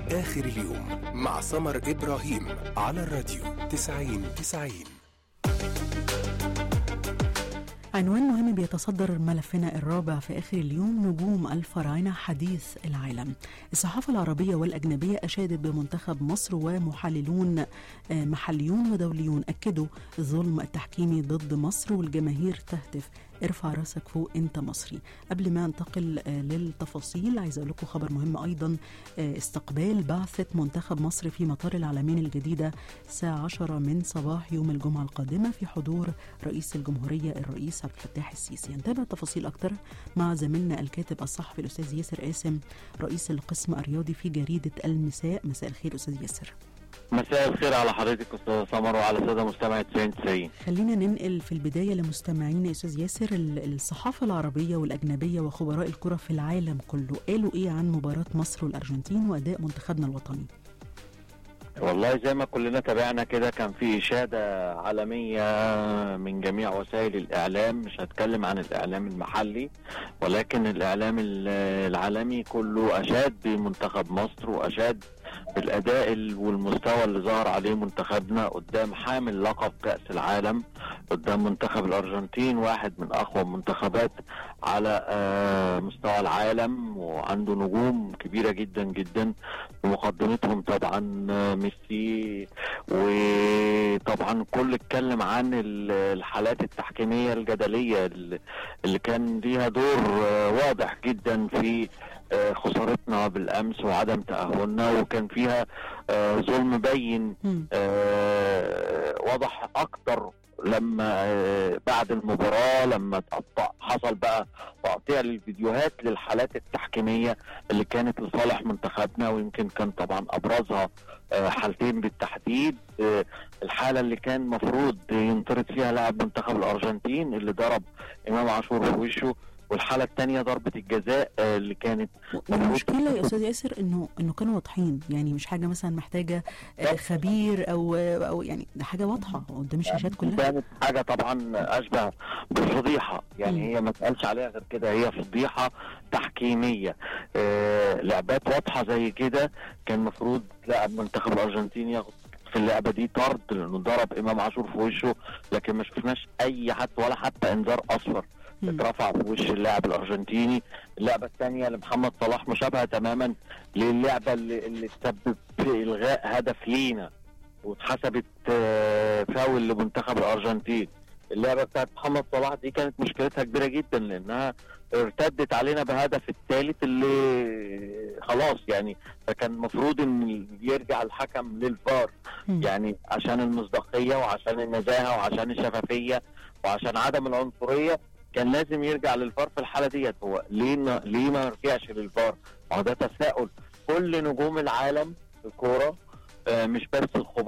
آخر اليوم مع سمر إبراهيم على الراديو 90 90 عنوان مهم بيتصدر ملفنا الرابع في آخر اليوم نجوم الفراعنة حديث العالم الصحافة العربية والأجنبية أشادت بمنتخب مصر ومحللون آه، محليون ودوليون أكدوا الظلم التحكيمي ضد مصر والجماهير تهتف ارفع راسك فوق انت مصري قبل ما انتقل آه، للتفاصيل عايز اقول لكم خبر مهم ايضا آه، استقبال بعثة منتخب مصر في مطار العالمين الجديدة الساعة 10 من صباح يوم الجمعة القادمة في حضور رئيس الجمهورية الرئيس عبد الفتاح السيسي نتابع تفاصيل أكتر مع زميلنا الكاتب الصحفي الأستاذ ياسر قاسم رئيس القسم الرياضي في جريدة المساء مساء الخير أستاذ ياسر مساء الخير على حضرتك استاذ سمر وعلى ساده مستمعي 90 90 خلينا ننقل في البداية لمستمعينا يا أستاذ ياسر ال- الصحافة العربية والأجنبية وخبراء الكرة في العالم كله قالوا إيه عن مباراة مصر والأرجنتين وأداء منتخبنا الوطني والله زي ما كلنا تابعنا كده كان في اشاده عالميه من جميع وسائل الاعلام مش هتكلم عن الاعلام المحلي ولكن الاعلام ال- العالمي كله اشاد بمنتخب مصر واشاد بالاداء ال- والمستوى اللي ظهر عليه منتخبنا قدام حامل لقب كاس العالم قدام منتخب الارجنتين واحد من اقوى المنتخبات على آه، مستوى العالم وعنده نجوم كبيره جدا جدا بمقدمتهم طبعا آه، ميسي وطبعا كل اتكلم عن ال- الحالات التحكيميه الجدليه اللي اللي كان ليها دور آه، واضح جدا في آه، خسارتنا بالامس وعدم تاهلنا وكان فيها آه، ظلم بين مم. آه، وضح اكتر لما آه، بعد المباراه لما تقطع حصل بقى تقطيع للفيديوهات للحالات التحكيميه اللي كانت لصالح منتخبنا ويمكن كان طبعا ابرزها آه، حالتين بالتحديد آه، الحاله اللي كان مفروض ينطرد فيها لاعب منتخب الارجنتين اللي ضرب امام عاشور في وشه والحاله الثانيه ضربه الجزاء آه، اللي كانت والمشكلة يا أستاذ ياسر إنه إنه كانوا واضحين يعني مش حاجة مثلا محتاجة آه، خبير أو أو يعني ده حاجة واضحة قدام الشاشات كلها كانت حاجه طبعا اشبه بالفضيحه يعني مم. هي ما تقالش عليها غير كده هي فضيحه تحكيميه آه لعبات واضحه زي كده كان المفروض لاعب منتخب الارجنتين ياخد في اللعبه دي طرد لانه ضرب امام عاشور في وشه لكن ما شفناش اي حتى ولا حتى انذار اصفر مم. اترفع في وش اللاعب الارجنتيني اللعبه الثانيه لمحمد صلاح مشابهه تماما للعبه اللي, اللي تسبب في الغاء هدف لينا واتحسبت آه، فاول لمنتخب الارجنتين اللعبه بتاعت محمد صلاح دي كانت مشكلتها كبيره جدا لانها ارتدت علينا بهدف الثالث اللي خلاص يعني فكان المفروض ان يرجع الحكم للفار مم. يعني عشان المصداقيه وعشان النزاهه وعشان الشفافيه وعشان عدم العنصريه كان لازم يرجع للفار في الحاله ديت هو ليه ما ليه ما رجعش للفار؟ ما هو ده تساؤل كل نجوم العالم في الكوره آه، مش بس الخبراء